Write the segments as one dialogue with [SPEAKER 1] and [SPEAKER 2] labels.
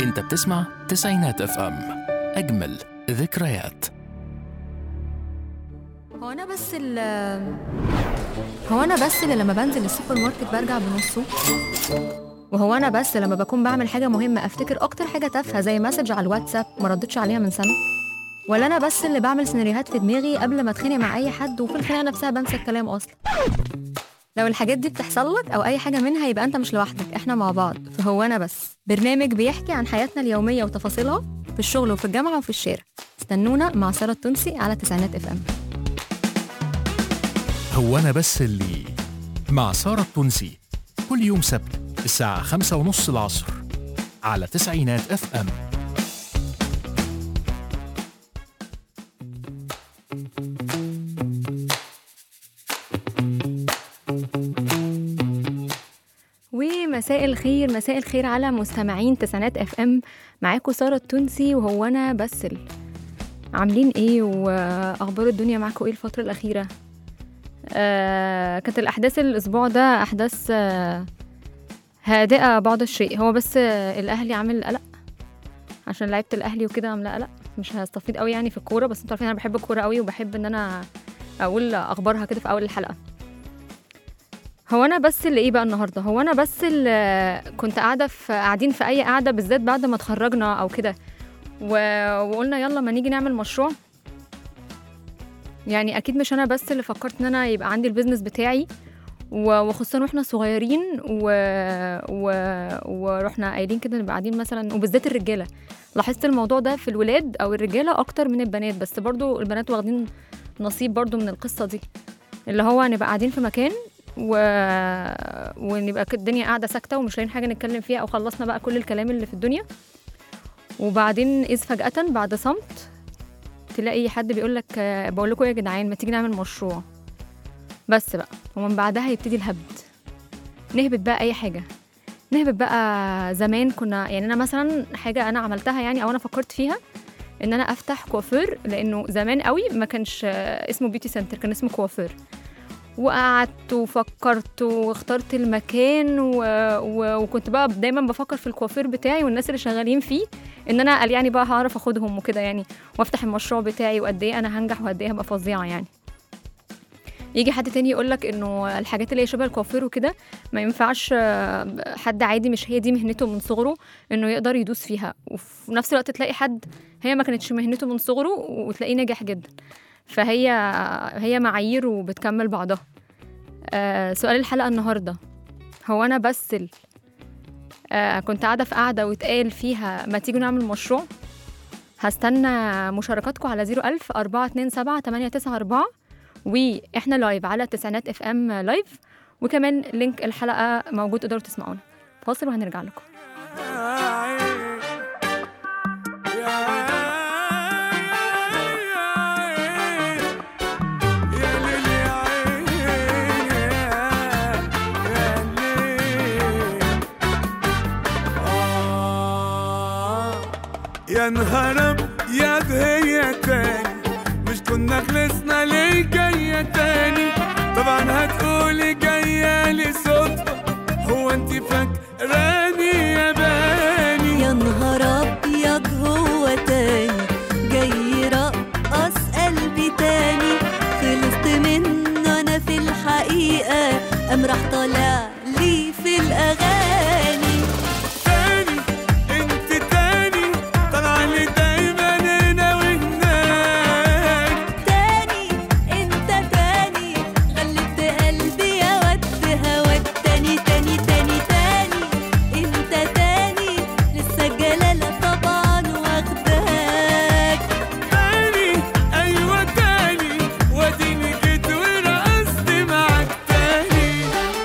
[SPEAKER 1] انت بتسمع تسعينات اف ام اجمل ذكريات
[SPEAKER 2] هو انا بس ال هو انا بس اللي لما بنزل السوبر ماركت برجع بنصه وهو انا بس لما بكون بعمل حاجه مهمه افتكر اكتر حاجه تافهه زي مسج على الواتساب ما ردتش عليها من سنه ولا انا بس اللي بعمل سيناريوهات في دماغي قبل ما اتخانق مع اي حد وفي الخناقه نفسها بنسى الكلام اصلا لو الحاجات دي بتحصل لك او اي حاجه منها يبقى انت مش لوحدك احنا مع بعض فهو انا بس برنامج بيحكي عن حياتنا اليوميه وتفاصيلها في الشغل وفي الجامعه وفي الشارع استنونا مع ساره التونسي على تسعينات اف ام
[SPEAKER 1] هو انا بس اللي مع سارة التونسي كل يوم سبت الساعة خمسة ونص العصر على تسعينات اف ام
[SPEAKER 2] ومساء الخير مساء الخير على مستمعين تسعينات اف ام معاكم ساره التونسي وهو انا بسل عاملين ايه واخبار الدنيا معاكم ايه الفتره الاخيره آه كانت الاحداث الاسبوع ده احداث آه هادئه بعض الشيء هو بس آه الاهلي عامل قلق عشان لعيبه الاهلي وكده عامله قلق مش هستفيد قوي يعني في الكوره بس انتوا عارفين انا بحب الكوره قوي وبحب ان انا اقول اخبارها كده في اول الحلقه هو انا بس اللي ايه بقى النهارده هو انا بس اللي كنت قاعده في قاعدين في اي قاعده بالذات بعد ما اتخرجنا او كده و... وقلنا يلا ما نيجي نعمل مشروع يعني اكيد مش انا بس اللي فكرت ان انا يبقى عندي البيزنس بتاعي و- وخصوصا واحنا صغيرين و... و... ورحنا قايلين كده نبقى قاعدين مثلا وبالذات الرجاله لاحظت الموضوع ده في الولاد او الرجاله اكتر من البنات بس برضو البنات واخدين نصيب برضو من القصه دي اللي هو نبقى قاعدين في مكان و... ونبقى كده الدنيا قاعده ساكته ومش لاقيين حاجه نتكلم فيها او خلصنا بقى كل الكلام اللي في الدنيا وبعدين اذ فجاه بعد صمت تلاقي حد بيقول لك بقول لكم يا جدعان ما تيجي نعمل مشروع بس بقى ومن بعدها يبتدي الهبد نهبط بقى اي حاجه نهبط بقى زمان كنا يعني انا مثلا حاجه انا عملتها يعني او انا فكرت فيها ان انا افتح كوافير لانه زمان قوي ما كانش اسمه بيوتي سنتر كان اسمه كوافير وقعدت وفكرت واخترت المكان و... و... وكنت بقى دايما بفكر في الكوافير بتاعي والناس اللي شغالين فيه ان انا قال يعني بقى هعرف اخدهم وكده يعني وافتح المشروع بتاعي وقد ايه انا هنجح وقد ايه هبقى فظيعه يعني يجي حد تاني يقول لك انه الحاجات اللي هي شبه الكوافير وكده ما ينفعش آه، حد عادي مش هي دي مهنته من صغره انه يقدر يدوس فيها وفي نفس الوقت تلاقي حد هي ما كانتش مهنته من صغره وتلاقيه ناجح جدا فهي هي معايير وبتكمل بعضها آه سؤال الحلقة النهاردة هو أنا بسل آه كنت قاعدة في قاعدة واتقال فيها ما تيجوا نعمل مشروع هستنى مشاركاتكم على 01000 427 894 وإحنا لايف على تسعينات اف ام لايف وكمان لينك الحلقة موجود تقدروا تسمعونا فاصل وهنرجع لكم
[SPEAKER 3] يا نهار يا هي تاني مش كنا خلصنا ليه جاية تاني طبعا هتقولي جاية لي صدفة هو انت فاكراني يا باني
[SPEAKER 4] يا نهار ابيض هو تاني جاي يرقص قلبي تاني خلصت منه انا في الحقيقه قام راح طالع لي في الاغاني
[SPEAKER 3] تاني انت تاني طالعة لي دايما هنا وهناك
[SPEAKER 4] تاني انت تاني غلبت قلبي يا ود هواك تاني تاني تاني تاني انت تاني لسه الجلاله طبعا واخداك
[SPEAKER 3] تاني ايوه تاني واديني جيت ورقصت معاك تاني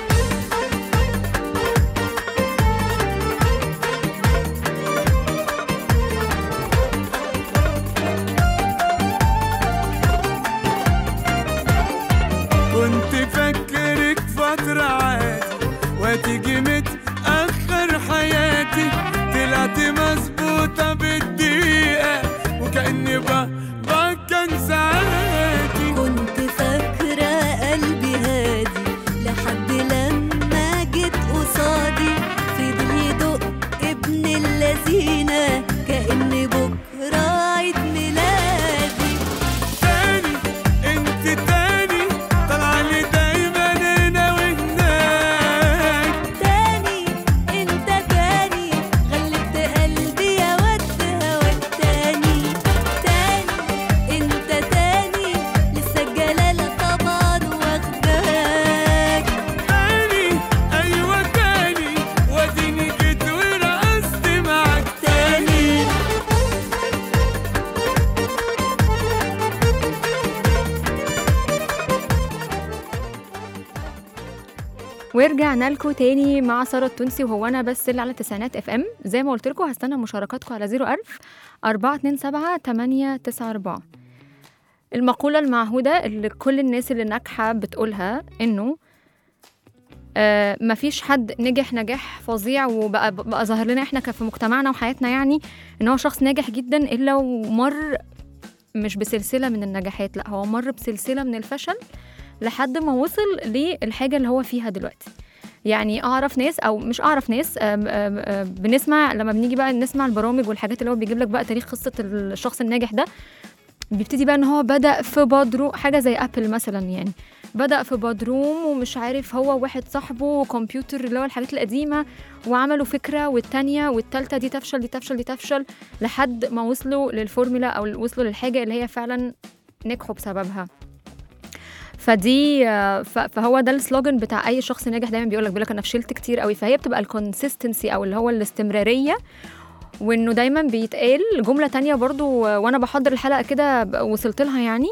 [SPEAKER 3] كنت فاكرك فترة عادي وتيجي متأخر حياتي طلعت مظبوطة بالدقيقة وكأني بقى كان ساعاتي
[SPEAKER 4] كنت فاكرة قلبي هادي لحد لما جيت قصادي فضل يدق ابن اللذينة
[SPEAKER 2] ورجعنا لكم تاني مع ساره التونسي وهو انا بس اللي على تسعينات اف ام زي ما قلت لكم هستنى مشاركاتكم على 01000 427 894 المقولة المعهودة اللي كل الناس اللي ناجحة بتقولها إنه آه مفيش حد نجح نجاح فظيع وبقى بقى ظاهر لنا احنا في مجتمعنا وحياتنا يعني ان هو شخص ناجح جدا الا ومر مش بسلسله من النجاحات لا هو مر بسلسله من الفشل لحد ما وصل للحاجه اللي هو فيها دلوقتي يعني اعرف ناس او مش اعرف ناس آم آم آم بنسمع لما بنيجي بقى نسمع البرامج والحاجات اللي هو بيجيب لك بقى تاريخ قصه الشخص الناجح ده بيبتدي بقى ان هو بدا في بدرو حاجه زي ابل مثلا يعني بدا في بدروم ومش عارف هو واحد صاحبه وكمبيوتر اللي هو الحاجات القديمه وعملوا فكره والتانيه والتالته دي تفشل دي تفشل دي تفشل لحد ما وصلوا للفورمولا او وصلوا للحاجه اللي هي فعلا نجحوا بسببها فدي آه، ف- فهو ده السلوجن بتاع اي شخص ناجح دايما بيقول لك بيقول لك انا فشلت كتير قوي فهي بتبقى الكونسيستنسي او اللي هو الاستمراريه وانه دايما بيتقال جمله تانية برضو وانا بحضر الحلقه كده ب- وصلت لها يعني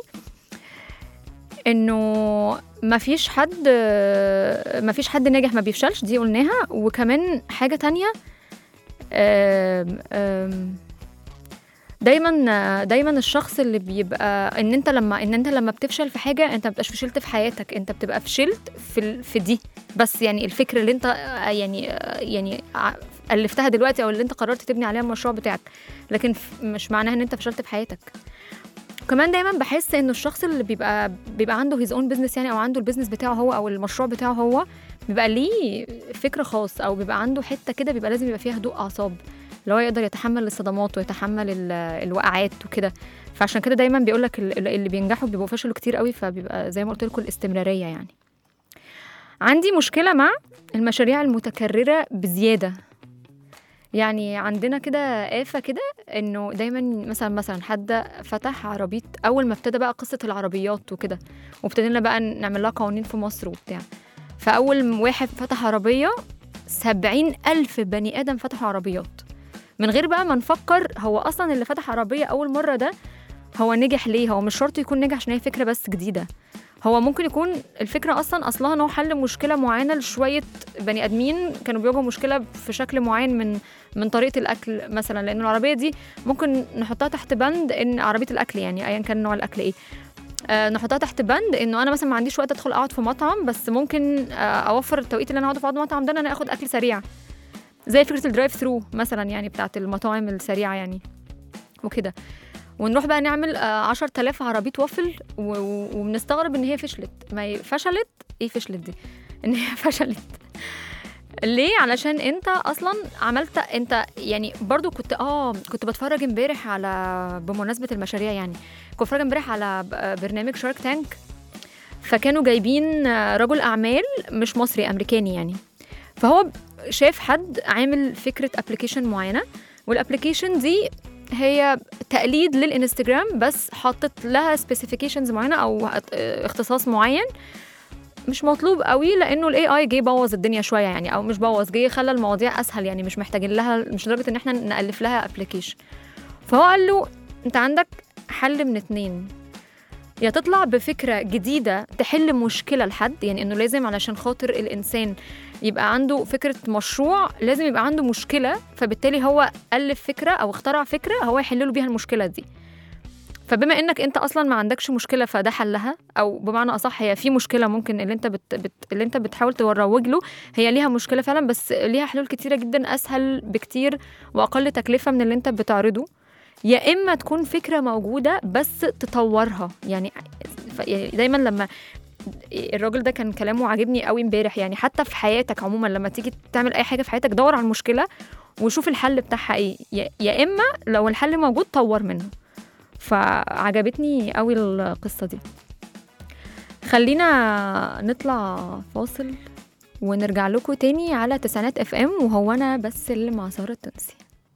[SPEAKER 2] انه ما فيش حد ما فيش حد ناجح ما بيفشلش دي قلناها وكمان حاجه تانية آم، آم، دايما دايما الشخص اللي بيبقى ان انت لما ان انت لما بتفشل في حاجه انت ما بتبقاش فشلت في حياتك انت بتبقى فشلت في ال- في دي بس يعني الفكره اللي انت آه، يعني آه، يعني ع- الفتها دلوقتي او اللي انت قررت تبني عليها المشروع بتاعك لكن ف- مش معناها ان انت فشلت في حياتك كمان دايما بحس انه الشخص اللي بيبقى بيبقى عنده هيز اون بزنس يعني او عنده البيزنس بتاعه هو او المشروع بتاعه هو بيبقى ليه فكر خاص او بيبقى عنده حته كده بيبقى لازم يبقى فيها هدوء اعصاب اللي هو يقدر يتحمل الصدمات ويتحمل ال- الوقعات وكده فعشان كده دايما بيقول لك اللي بينجحوا بيبقوا فشلوا كتير قوي فبيبقى زي ما قلت لكم الاستمراريه يعني عندي مشكله مع المشاريع المتكرره بزياده يعني عندنا كده آفة كده إنه دايما مثلا مثلا حد فتح عربية أول ما ابتدى بقى قصة العربيات وكده وابتدينا بقى نعمل لها قوانين في مصر وبتاع فأول واحد فتح عربية سبعين ألف بني آدم فتحوا عربيات من غير بقى ما نفكر هو أصلا اللي فتح عربية أول مرة ده هو نجح ليه هو مش شرط يكون نجح عشان هي فكرة بس جديدة هو ممكن يكون الفكرة أصلا أصلها إن هو حل مشكلة معينة لشوية بني آدمين كانوا بيواجهوا مشكلة في شكل معين من من طريقة الأكل مثلا لأن العربية دي ممكن نحطها تحت بند إن عربية الأكل يعني أيا كان نوع الأكل إيه آه نحطها تحت بند انه انا مثلا ما عنديش وقت ادخل اقعد في مطعم بس ممكن آه اوفر التوقيت اللي انا اقعد في مطعم ده ان انا اخد اكل سريع زي فكره الدرايف ثرو مثلا يعني بتاعت المطاعم السريعه يعني وكده ونروح بقى نعمل آه 10000 عربيه وافل و- و- وبنستغرب ان هي فشلت ما هي فشلت ايه فشلت دي ان هي فشلت ليه علشان انت اصلا عملت انت يعني برضو كنت اه كنت بتفرج امبارح على بمناسبه المشاريع يعني كنت بتفرج امبارح على ب- برنامج شارك تانك فكانوا جايبين آه، رجل اعمال مش مصري امريكاني يعني فهو شاف حد عامل فكره ابلكيشن معينه والابلكيشن دي هي تقليد للانستجرام بس حاطط لها سبيسيفيكيشنز معينه او اه، اختصاص معين مش مطلوب قوي لانه الاي اي جه بوظ الدنيا شويه يعني او مش بوظ جه خلى المواضيع اسهل يعني مش محتاجين لها مش لدرجه ان احنا نالف لها ابلكيشن فهو قال له انت عندك حل من اتنين يا تطلع بفكره جديده تحل مشكله لحد يعني انه لازم علشان خاطر الانسان يبقى عنده فكره مشروع لازم يبقى عنده مشكله فبالتالي هو الف فكره او اخترع فكره هو يحل له بيها المشكله دي فبما انك انت اصلا ما عندكش مشكله فده حلها او بمعنى اصح هي في مشكله ممكن اللي انت بت... بت... اللي انت بتحاول تروج له هي ليها مشكله فعلا بس ليها حلول كتيره جدا اسهل بكتير واقل تكلفه من اللي انت بتعرضه يا اما تكون فكره موجوده بس تطورها يعني ف- يعني دايما لما الراجل ده كان كلامه عاجبني قوي امبارح يعني حتى في حياتك عموما لما تيجي تعمل اي حاجه في حياتك دور على المشكله وشوف الحل بتاعها ايه يا- يا اما لو الحل موجود طور منه فعجبتني قوي القصه دي خلينا نطلع فاصل ونرجع لكم تاني على تسعينات اف ام وهو انا بس اللي مع ساره التونسي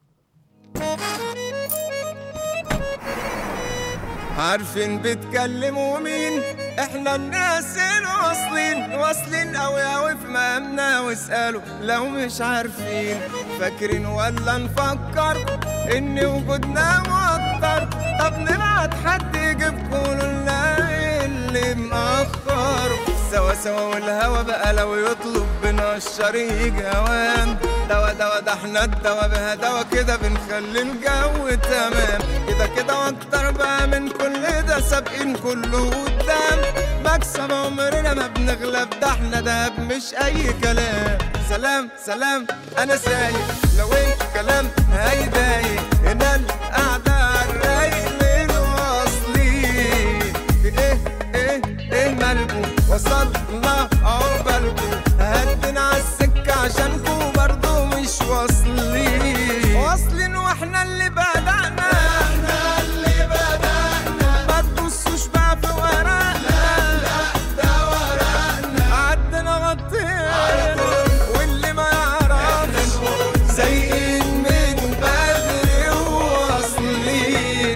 [SPEAKER 3] عارفين بتكلموا مين احنا الناس الواصلين واصلين اوي اوي في مقامنا واسألوا لو مش عارفين فاكرين ولا نفكر ان وجودنا موتر طب نبعت حد يجيبكوا لنا اللي مأخر سوا سوا والهوا بقى لو يطلب نقشري جوام دوا دوا ده احنا الدوا بها دوا كده بنخلي الجو تمام كده كده واكتر بقى من كل ده سابقين كله قدام مكسب عمرنا ما بنغلب ده احنا دهب مش اي كلام سلام سلام انا سايق لو انت كلام هيضايق هنا القعده على الرايق من واصلين في ايه ايه ايه مالكو وصلنا عقبالكو هدنا عالسكة عشانكو برضو مش واصلين واصلين واحنا اللي بدأنا احنا اللي بدأنا ما تبصوش بقى في ورقنا لا لا ده ورقنا عدنا غطينا واللي ما يعرفش زيين من بدري واصلين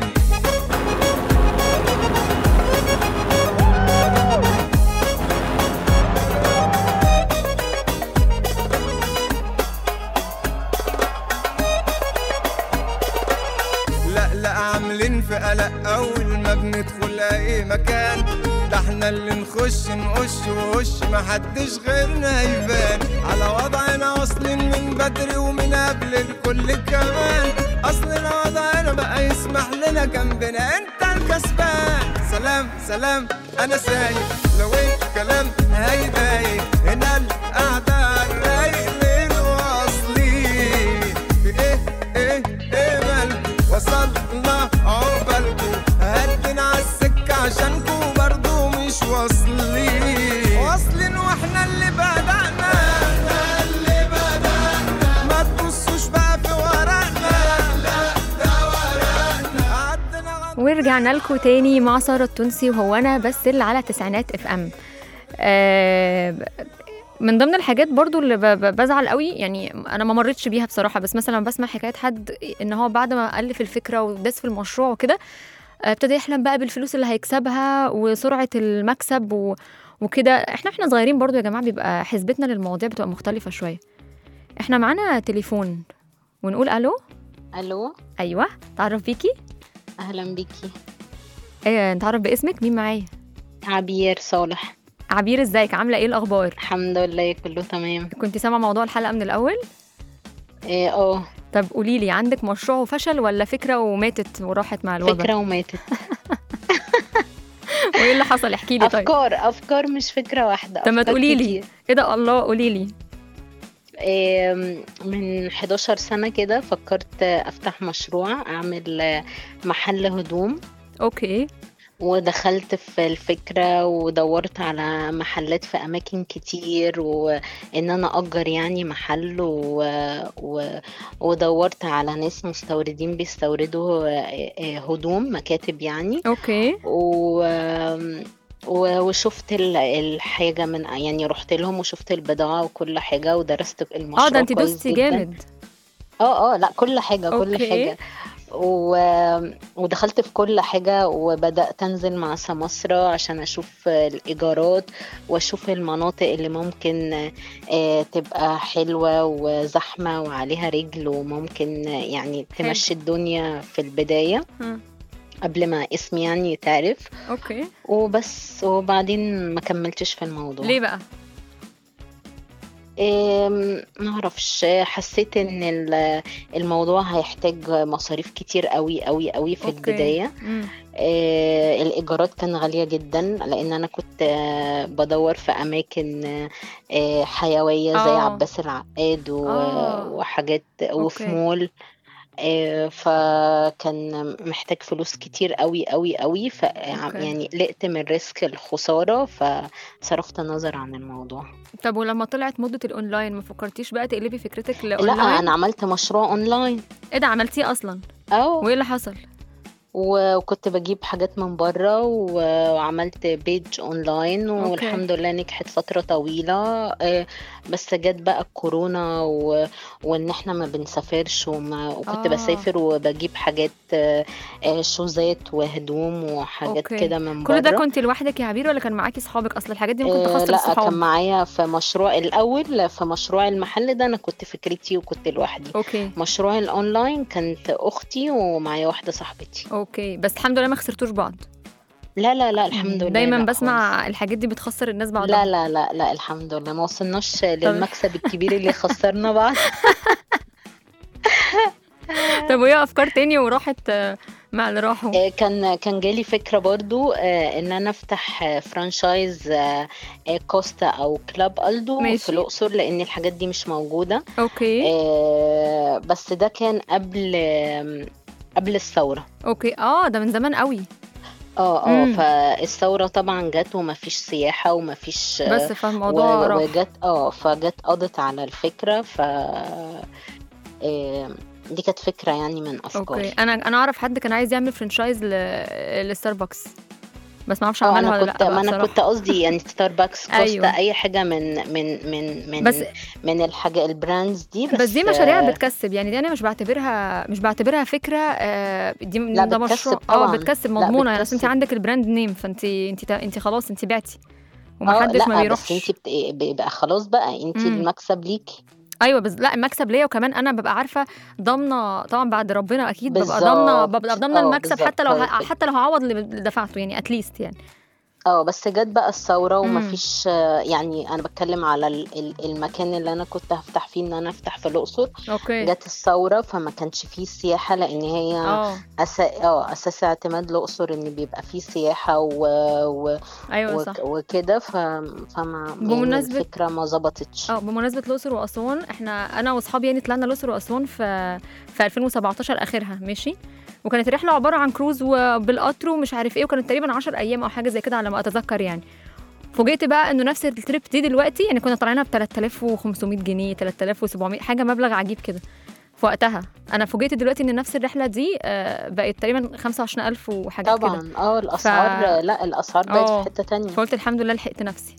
[SPEAKER 3] لا لا عاملين في قلق اول ما بندخل اي مكان ده احنا اللي نخش نقش ووش محدش غيرنا يبان على وضعنا واصلين من بدري ومن قبل الكل كمان اصلنا وضعنا بقى يسمح لنا جنبنا انت الكسبان سلام سلام انا سايق لو انت كلام هيضايق هنا القعده على الرايق من واصلين في ايه ايه ايه مالكو وصلنا عقبالكو هدنا عالسكة عشانكو برضو مش واصلين واصلين واحنا اللي بدأنا احنا اللي بدأنا ما تبصوش بقى في ورقنا لا ده ورقنا عدنا غد-
[SPEAKER 2] ورجعنا لكم تاني مع سارة التونسي وهو أنا بس اللي على تسعينات اف ام آه من ضمن الحاجات برضو اللي ب- ب- بزعل قوي يعني انا ما مريتش بيها بصراحه بس مثلا بسمع حكايات حد ان هو بعد ما الف الفكره وداس في المشروع وكده آه، ابتدى يحلم بقى بالفلوس اللي هيكسبها وسرعه المكسب و... وكده احنا احنا صغيرين برضو يا جماعه بيبقى حسبتنا للمواضيع بتبقى مختلفه شويه احنا معانا تليفون ونقول الو
[SPEAKER 5] الو
[SPEAKER 2] ايوه تعرف بيكي
[SPEAKER 5] اهلا بيكي
[SPEAKER 2] ايه نتعرف باسمك مين معايا
[SPEAKER 5] عبير صالح
[SPEAKER 2] عبير ازيك عامله ايه الاخبار
[SPEAKER 5] الحمد لله كله تمام
[SPEAKER 2] كنت سامعه موضوع الحلقه من الاول
[SPEAKER 5] إيه، اه
[SPEAKER 2] طب قولي لي عندك مشروع وفشل ولا فكره وماتت وراحت مع الوضع
[SPEAKER 5] فكره وماتت
[SPEAKER 2] وايه اللي حصل احكي لي طيب
[SPEAKER 5] افكار افكار مش فكره واحده
[SPEAKER 2] طب ما
[SPEAKER 5] أفكار
[SPEAKER 2] تقولي لي
[SPEAKER 5] كتير.
[SPEAKER 2] ايه ده الله قولي لي
[SPEAKER 5] إيه، من 11 سنه كده فكرت افتح مشروع اعمل محل هدوم
[SPEAKER 2] اوكي
[SPEAKER 5] ودخلت في الفكرة ودورت على محلات في أماكن كتير وإن أنا أجر يعني محل و... و... ودورت على ناس مستوردين بيستوردوا آه، آه، هدوم مكاتب يعني
[SPEAKER 2] اوكي
[SPEAKER 5] و... و- وشفت ال- الحاجة من يعني رحت لهم وشفت البضاعة وكل حاجة ودرست المشروع
[SPEAKER 2] اه ده انت
[SPEAKER 5] كويس
[SPEAKER 2] دوستي
[SPEAKER 5] جداً.
[SPEAKER 2] جامد
[SPEAKER 5] اه اه لا كل حاجة كل
[SPEAKER 2] أوكي.
[SPEAKER 5] حاجة و... ودخلت في كل حاجة وبدأت أنزل مع سماسرة عشان أشوف الإيجارات وأشوف المناطق اللي ممكن آه، تبقى حلوة وزحمة وعليها رجل وممكن آه، يعني
[SPEAKER 2] حلو.
[SPEAKER 5] تمشي الدنيا في البداية
[SPEAKER 2] ها.
[SPEAKER 5] قبل ما اسمي يعني يتعرف
[SPEAKER 2] اوكي
[SPEAKER 5] وبس وبعدين ما كملتش في الموضوع
[SPEAKER 2] ليه بقى
[SPEAKER 5] ما اعرفش حسيت ان ال- الموضوع هيحتاج مصاريف كتير قوي قوي قوي في
[SPEAKER 2] أوكي.
[SPEAKER 5] البداية
[SPEAKER 2] مم.
[SPEAKER 5] آه، الإيجارات كان غالية جدا لأن أنا كنت آه، بدور في أماكن آه، حيوية زي
[SPEAKER 2] آه.
[SPEAKER 5] عباس العقاد و-
[SPEAKER 2] آه.
[SPEAKER 5] وحاجات وفي
[SPEAKER 2] أوكي.
[SPEAKER 5] مول آه، فكان محتاج فلوس كتير قوي قوي قوي ف
[SPEAKER 2] أوكي.
[SPEAKER 5] يعني قلقت من ريسك الخسارة فصرفت نظر عن الموضوع
[SPEAKER 2] طب ولما طلعت موضه الاونلاين ما فكرتيش بقى تقلبي فكرتك
[SPEAKER 5] لا
[SPEAKER 2] لاونلاين
[SPEAKER 5] أنا عملت مشروع أونلاين
[SPEAKER 2] ايه ده عملتيه اصلا
[SPEAKER 5] اه
[SPEAKER 2] وايه اللي حصل
[SPEAKER 5] وكنت بجيب حاجات من بره و- وعملت بيج اونلاين
[SPEAKER 2] أوكي.
[SPEAKER 5] والحمد لله نجحت فترة طويلة آه، بس جت بقى الكورونا و... وان احنا ما بنسافرش وما... وكنت
[SPEAKER 2] آه.
[SPEAKER 5] بسافر وبجيب حاجات آه، آه، شوزات وهدوم وحاجات
[SPEAKER 2] أوكي.
[SPEAKER 5] كده من بره
[SPEAKER 2] كل ده كنت لوحدك يا عبير ولا كان معاكي صحابك اصل الحاجات دي ممكن
[SPEAKER 5] آه،
[SPEAKER 2] تخسر
[SPEAKER 5] لا كان
[SPEAKER 2] الصحاب
[SPEAKER 5] معايا في مشروع الاول في مشروع المحل ده انا كنت فكرتي وكنت لوحدي
[SPEAKER 2] اوكي
[SPEAKER 5] مشروع الاونلاين كانت اختي ومعايا واحدة صاحبتي
[SPEAKER 2] اوكي بس الحمد لله ما خسرتوش بعض
[SPEAKER 5] لا لا لا الحمد لله
[SPEAKER 2] دايما
[SPEAKER 5] لا
[SPEAKER 2] بسمع الحاجات دي بتخسر الناس
[SPEAKER 5] خالص.
[SPEAKER 2] بعضها
[SPEAKER 5] لا لا لا لا الحمد لله ما وصلناش للمكسب الكبير اللي خسرنا بعض
[SPEAKER 2] طب وهي افكار تاني وراحت آه، مع اللي راحوا
[SPEAKER 5] آه، كان كان جالي فكرة برضو آه، ان انا افتح آه، فرانشايز آه، آه، كوستا او كلاب الدو
[SPEAKER 2] ماشي.
[SPEAKER 5] في الاقصر لان الحاجات دي مش موجودة
[SPEAKER 2] اوكي
[SPEAKER 5] آه، بس ده كان قبل آم، قبل الثورة
[SPEAKER 2] اوكي اه ده من زمان قوي
[SPEAKER 5] اه اه
[SPEAKER 2] مم.
[SPEAKER 5] فالثورة طبعا جت ومفيش سياحة ومفيش آه،
[SPEAKER 2] بس فالموضوع
[SPEAKER 5] و-
[SPEAKER 2] راح
[SPEAKER 5] وجت اه فجت قضت على الفكرة ف آه، دي كانت فكرة يعني من أفكاري
[SPEAKER 2] اوكي انا انا اعرف حد كان عايز يعمل فرانشايز ل... لستاربكس بس ما اعرفش
[SPEAKER 5] اه
[SPEAKER 2] عملها
[SPEAKER 5] انا
[SPEAKER 2] ولا
[SPEAKER 5] كنت
[SPEAKER 2] لا
[SPEAKER 5] ما
[SPEAKER 2] بقى
[SPEAKER 5] انا
[SPEAKER 2] بصراحة.
[SPEAKER 5] كنت قصدي يعني ستاربكس كوستا
[SPEAKER 2] أيوة.
[SPEAKER 5] اي حاجه من من من من
[SPEAKER 2] بس
[SPEAKER 5] من الحاجه البراندز دي بس,
[SPEAKER 2] بس دي مشاريع
[SPEAKER 5] آه،
[SPEAKER 2] بتكسب يعني دي انا مش بعتبرها مش بعتبرها فكره آه، دي
[SPEAKER 5] لا،
[SPEAKER 2] ده
[SPEAKER 5] بتكسب
[SPEAKER 2] مشروع اه
[SPEAKER 5] طبعاً.
[SPEAKER 2] بتكسب
[SPEAKER 5] لا،
[SPEAKER 2] مضمونه يعني اصل انت
[SPEAKER 5] بتكسب.
[SPEAKER 2] عندك البراند نيم فانت انت انت خلاص انت بعتي
[SPEAKER 5] اه
[SPEAKER 2] ومحدش ما
[SPEAKER 5] لا
[SPEAKER 2] بيروحش
[SPEAKER 5] بس انت بيبقى خلاص بقى انت
[SPEAKER 2] مم.
[SPEAKER 5] المكسب ليكي
[SPEAKER 2] ايوه بس لا المكسب ليا وكمان انا ببقى عارفه ضامنه طبعا بعد ربنا اكيد ببقى
[SPEAKER 5] بالظبط.
[SPEAKER 2] ضامنه ببقى ضامنه
[SPEAKER 5] اه،
[SPEAKER 2] المكسب
[SPEAKER 5] بالظبط،
[SPEAKER 2] حتى لو
[SPEAKER 5] هو
[SPEAKER 2] ه...
[SPEAKER 5] كده.
[SPEAKER 2] حتى لو هعوض اللي دفعته يعني اتليست يعني
[SPEAKER 5] اه بس جت بقى الثوره
[SPEAKER 2] مم.
[SPEAKER 5] ومفيش آه، يعني انا بتكلم على ال- ال- المكان اللي انا كنت هفتح فيه ان انا افتح في الاقصر
[SPEAKER 2] اوكي
[SPEAKER 5] جت الثوره فما كانش فيه سياحه لان هي
[SPEAKER 2] اه
[SPEAKER 5] أس... اه اساس اعتماد الاقصر ان بيبقى فيه سياحه و... و...
[SPEAKER 2] ايوه صح
[SPEAKER 5] وك- وكده ف... فما يعني
[SPEAKER 2] بمناسبة-
[SPEAKER 5] الفكرة ما ظبطتش
[SPEAKER 2] اه بمناسبه الاقصر واسوان احنا انا واصحابي يعني طلعنا الاقصر واسوان في في 2017 اخرها ماشي وكانت الرحله عباره عن كروز وبالقطر ومش عارف ايه وكانت تقريبا 10 ايام او حاجه زي كده على ما اتذكر يعني فوجئت بقى انه نفس التريب دي دلوقتي يعني كنا طالعينها ب 3500 جنيه 3700 حاجه مبلغ عجيب كده في وقتها انا فوجئت دلوقتي ان نفس الرحله دي آه، بقت تقريبا 25000 وحاجات كده
[SPEAKER 5] طبعا اه الاسعار لا الاسعار بقت
[SPEAKER 2] اه.
[SPEAKER 5] في حتة تانية
[SPEAKER 2] فقلت الحمد لله لحقت نفسي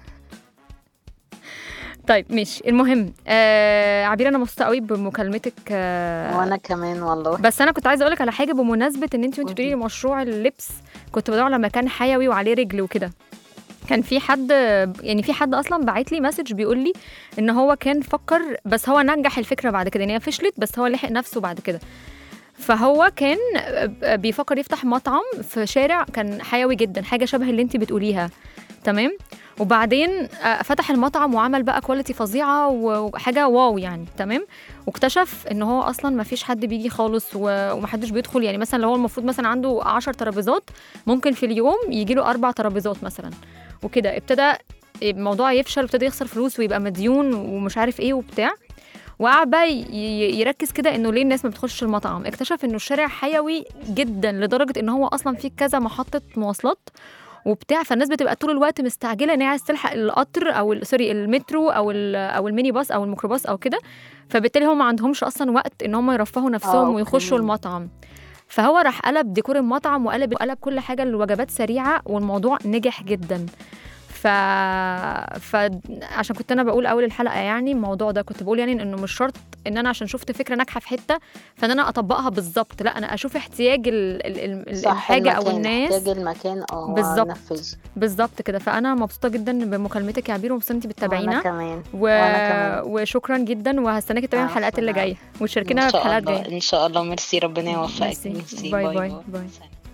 [SPEAKER 2] طيب ماشي المهم آه عبير انا مبسوطه قوي بمكالمتك آه
[SPEAKER 5] وانا كمان والله
[SPEAKER 2] بس انا كنت عايزه اقولك على حاجه بمناسبه ان انت وانت بتقولي لي مشروع اللبس كنت بدور على مكان حيوي وعليه رجل وكده كان في حد يعني في حد اصلا باعت لي مسج بيقول لي ان هو كان فكر بس هو نجح الفكره بعد كده يعني هي فشلت بس هو لحق نفسه بعد كده فهو كان بيفكر يفتح مطعم في شارع كان حيوي جدا حاجه شبه اللي انت بتقوليها تمام وبعدين آه، فتح المطعم وعمل بقى كواليتي فظيعه وحاجه واو يعني تمام واكتشف ان هو اصلا ما فيش حد بيجي خالص و- ومحدش بيدخل يعني مثلا لو هو المفروض مثلا عنده 10 ترابيزات ممكن في اليوم يجي له اربع ترابيزات مثلا وكده ابتدى الموضوع يفشل وابتدى يخسر فلوس ويبقى مديون ومش عارف ايه وبتاع وقعد بقى ي- ي- يركز كده انه ليه الناس ما بتخش المطعم اكتشف انه الشارع حيوي جدا لدرجه ان هو اصلا فيه كذا محطه مواصلات وبتاع فالناس بتبقى طول الوقت مستعجله ان هي عايز تلحق القطر او ال- سوري المترو او ال- او الميني باص او الميكروباص او كده فبالتالي هم ما عندهمش اصلا وقت ان هم يرفهوا نفسهم
[SPEAKER 5] أوكي.
[SPEAKER 2] ويخشوا المطعم فهو راح قلب ديكور المطعم وقلب قلب كل حاجه لوجبات سريعه والموضوع نجح جدا ف... فعشان كنت انا بقول اول الحلقه يعني الموضوع ده كنت بقول يعني انه مش شرط ان انا عشان شفت فكره ناجحه في حته فان انا اطبقها بالظبط لا انا اشوف احتياج ال... ال... ال...
[SPEAKER 5] صح
[SPEAKER 2] الحاجه او
[SPEAKER 5] المكان،
[SPEAKER 2] الناس
[SPEAKER 5] احتاج المكان اه
[SPEAKER 2] بالظبط.
[SPEAKER 5] وأنفذ.
[SPEAKER 2] بالظبط كده فانا مبسوطه جدا بمكالمتك يا عبير ومبسوطه انت
[SPEAKER 5] وانا
[SPEAKER 2] بتتابعينا
[SPEAKER 5] كمان
[SPEAKER 2] و...
[SPEAKER 5] وأنا كمان.
[SPEAKER 2] وشكرا جدا وهستناكي تتابعي
[SPEAKER 5] عفواً،
[SPEAKER 2] الحلقات اللي
[SPEAKER 5] عفواً.
[SPEAKER 2] جايه وتشاركينا
[SPEAKER 5] ان
[SPEAKER 2] في
[SPEAKER 5] شاء
[SPEAKER 2] الحلقات
[SPEAKER 5] الله
[SPEAKER 2] الجايه
[SPEAKER 5] ان شاء الله ميرسي ربنا يوفقك
[SPEAKER 2] ميرسي.
[SPEAKER 5] ميرسي
[SPEAKER 2] باي باي باي.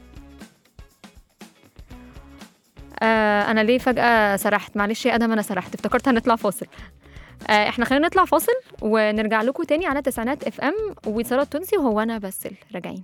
[SPEAKER 2] آه انا ليه فجاه سرحت معلش يا ادم انا سرحت افتكرت هنطلع فاصل آه احنا خلينا نطلع فاصل ونرجع لكم تاني على تسعينات اف ام وساره التونسي وهو انا بسل راجعين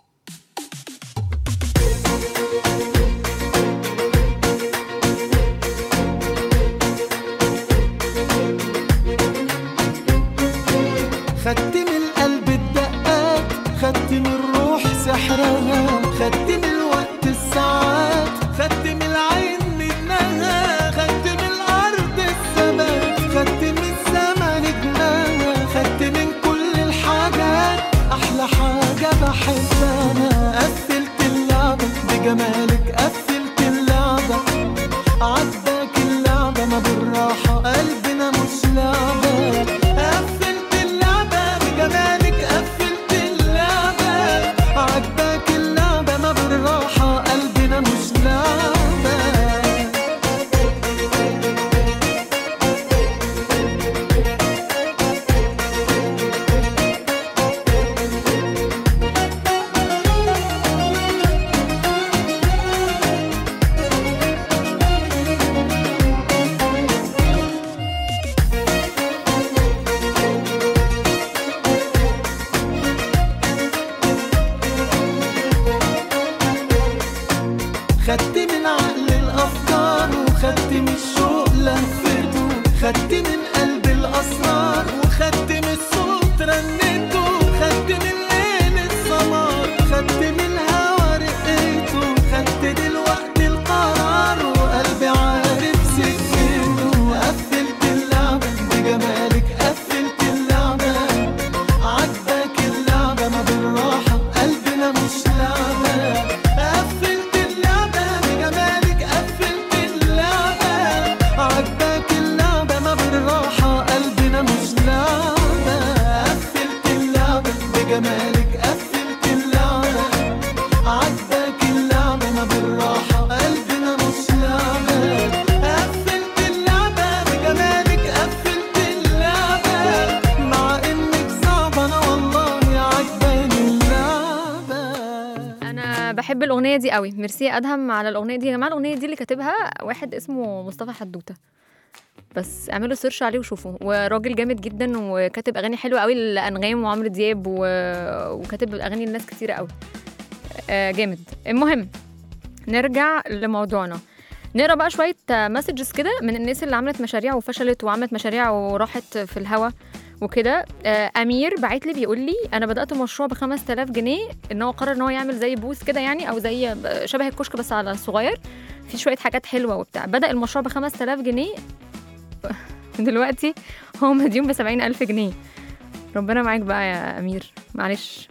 [SPEAKER 6] خدت من القلب الدقات خدت من الروح سحرها خدت من الوقت الساعات خدت من العين نجمها خدت من الارض السماء خدت من السما نجمها خدت من كل الحاجات احلى حاجه بحبها قفلت اللعبه بجمالك قفلت اللعبه عداك اللعبة ما بالراحة قلبنا مش لعبة قفلت اللعبة بجمالك قفلت اللعبة عداك اللعبة ما بالراحة
[SPEAKER 2] بحب الاغنيه دي قوي ميرسي يا ادهم على الاغنيه دي يا جماعه الاغنيه دي اللي كاتبها واحد اسمه مصطفى حدوته بس اعملوا سيرش عليه وشوفوا وراجل جامد جدا وكاتب اغاني حلوه قوي لانغام وعمرو دياب و... وكاتب اغاني لناس كتيره قوي آه جامد المهم نرجع لموضوعنا نقرا بقى شويه مسجز كده من الناس اللي عملت مشاريع وفشلت وعملت مشاريع وراحت في الهوا وكده آه، امير بعت لي بيقول لي انا بدات مشروع ب 5000 جنيه ان هو قرر ان هو يعمل زي بوث كده يعني او زي شبه الكشك بس على صغير في شويه حاجات حلوه وبتاع بدا المشروع ب 5000 جنيه دلوقتي هو مديون ب 70000 جنيه ربنا معاك بقى يا امير معلش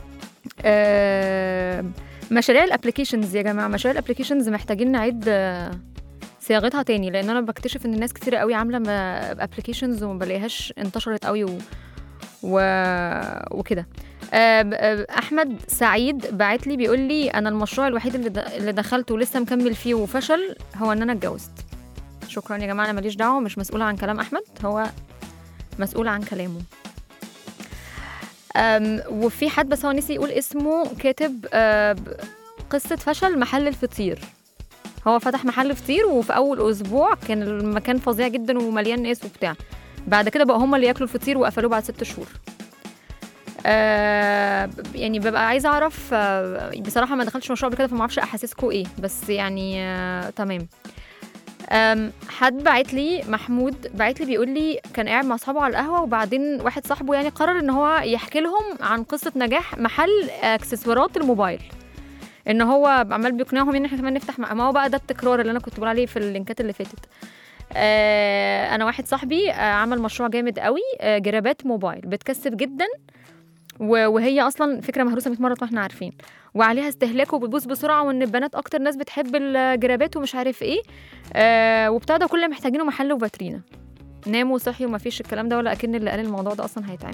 [SPEAKER 2] آه، مشاريع الابلكيشنز يا جماعه مشاريع الابلكيشنز محتاجين نعيد آه، صياغتها تاني لان انا بكتشف ان الناس كتير قوي عامله ابلكيشنز وما بلاقيهاش انتشرت قوي و... و... وكده آه، ب- آه، احمد سعيد بعت لي بيقول لي انا المشروع الوحيد اللي, د... اللي دخلته ولسه مكمل فيه وفشل هو ان انا اتجوزت شكرا يا جماعه انا ماليش دعوه مش مسؤوله عن كلام احمد هو مسؤول عن كلامه أم وفي حد بس هو نسي يقول اسمه كاتب آه، ب- قصة فشل محل الفطير هو فتح محل فطير وفي أول أسبوع كان المكان فظيع جدا ومليان ناس وبتاع بعد كده بقى هم اللي ياكلوا الفطير وقفلوه بعد ست شهور آه ب- يعني ببقى عايزة أعرف آه بصراحة ما دخلتش مشروع قبل كده فما أعرفش أحاسيسكوا إيه بس يعني آه تمام أم، حد بعت لي محمود بعت لي بيقول لي كان قاعد مع اصحابه على القهوه وبعدين واحد صاحبه يعني قرر ان هو يحكي لهم عن قصه نجاح محل اكسسوارات الموبايل ان هو عمال بيقنعهم ان احنا كمان نفتح مع- ما هو بقى ده التكرار اللي انا كنت بقول عليه في اللينكات اللي فاتت آه انا واحد صاحبي آه عمل مشروع جامد قوي آه جرابات موبايل بتكسب جدا و- وهي اصلا فكره مهروسه 100 مره ما احنا عارفين وعليها استهلاك وبتبوظ بسرعه وان البنات اكتر ناس بتحب الجرابات ومش عارف ايه آه وبتاع ده كل اللي محتاجينه محل وفاترينا ناموا وصحيوا ومفيش الكلام ده ولا اكن اللي قال الموضوع ده اصلا هيتعمل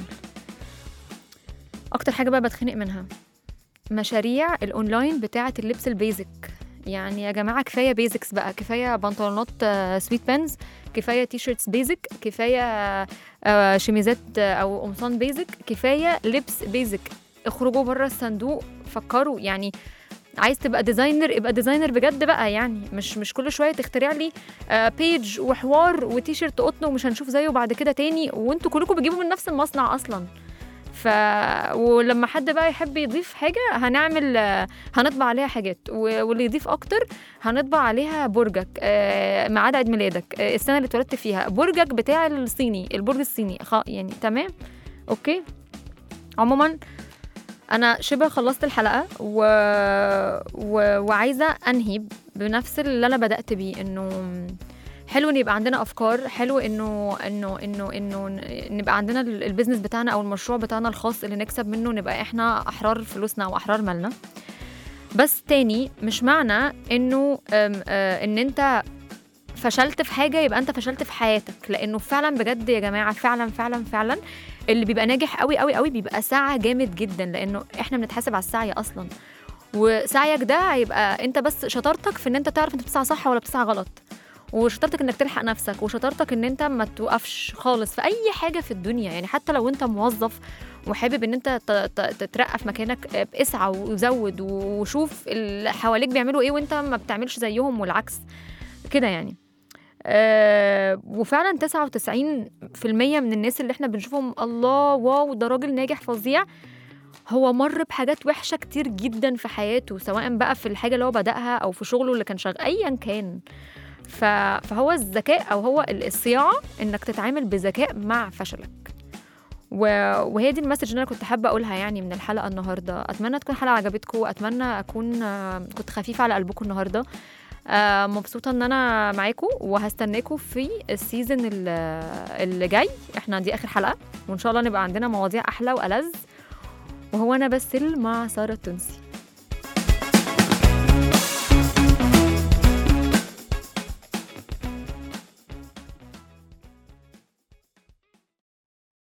[SPEAKER 2] اكتر حاجه بقى بتخنق منها مشاريع الاونلاين بتاعه اللبس البيزك يعني يا جماعه كفايه بيزكس بقى كفايه بنطلونات آه، سويت بانز كفايه تي شيرتس بيزك كفايه آه، شميزات آه، او قمصان بيزك كفايه لبس بيزك اخرجوا بره الصندوق فكروا يعني عايز تبقى ديزاينر ابقى ديزاينر بجد بقى يعني مش مش كل شويه تخترع لي آه، بيج وحوار وتيشيرت قطن ومش هنشوف زيه بعد كده تاني وانتوا كلكم بتجيبوا من نفس المصنع اصلا ف ولما حد بقى يحب يضيف حاجه هنعمل آه، هنطبع عليها حاجات و- واللي يضيف اكتر هنطبع عليها برجك آه، ميعاد عيد ميلادك آه، السنه اللي اتولدت فيها برجك بتاع الصيني البرج الصيني خ... يعني تمام اوكي عموما انا شبه خلصت الحلقه و... و... وعايزه انهي بنفس اللي انا بدات بيه انه حلو ان يبقى عندنا افكار حلو انه انه انه انه ن- نبقى عندنا ال- البيزنس بتاعنا او المشروع بتاعنا الخاص اللي نكسب منه نبقى احنا احرار فلوسنا واحرار مالنا بس تاني مش معنى انه أم، آه، ان انت فشلت في حاجه يبقى انت فشلت في حياتك لانه فعلا بجد يا جماعه فعلا فعلا فعلا اللي بيبقى ناجح قوي قوي قوي بيبقى سعى جامد جدا لانه احنا بنتحاسب على السعي اصلا وسعيك ده هيبقى انت بس شطارتك في ان انت تعرف انت بتسعى صح ولا بتسعى غلط وشطارتك انك تلحق نفسك وشطارتك ان انت ما توقفش خالص في اي حاجه في الدنيا يعني حتى لو انت موظف وحابب ان انت ت- ت- تترقى في مكانك آه، اسعى وزود وشوف اللي حواليك بيعملوا ايه وانت ما بتعملش زيهم والعكس كده يعني آه وفعلا 99% من الناس اللي احنا بنشوفهم الله واو ده راجل ناجح فظيع هو مر بحاجات وحشة كتير جدا في حياته سواء بقى في الحاجة اللي هو بدأها أو في شغله اللي كان شغال أيا كان ف... فهو الذكاء أو هو ال- الصياعة إنك تتعامل بذكاء مع فشلك و... وهي دي المسج اللي انا كنت حابه اقولها يعني من الحلقه النهارده اتمنى تكون الحلقه عجبتكم اتمنى اكون آه، كنت خفيفه على قلبكم النهارده آه، مبسوطه ان انا معاكم وهستناكم في السيزون ال- اللي جاي احنا دي اخر حلقه وان شاء الله نبقى عندنا مواضيع احلى والذ وهو انا بسل مع ساره التونسي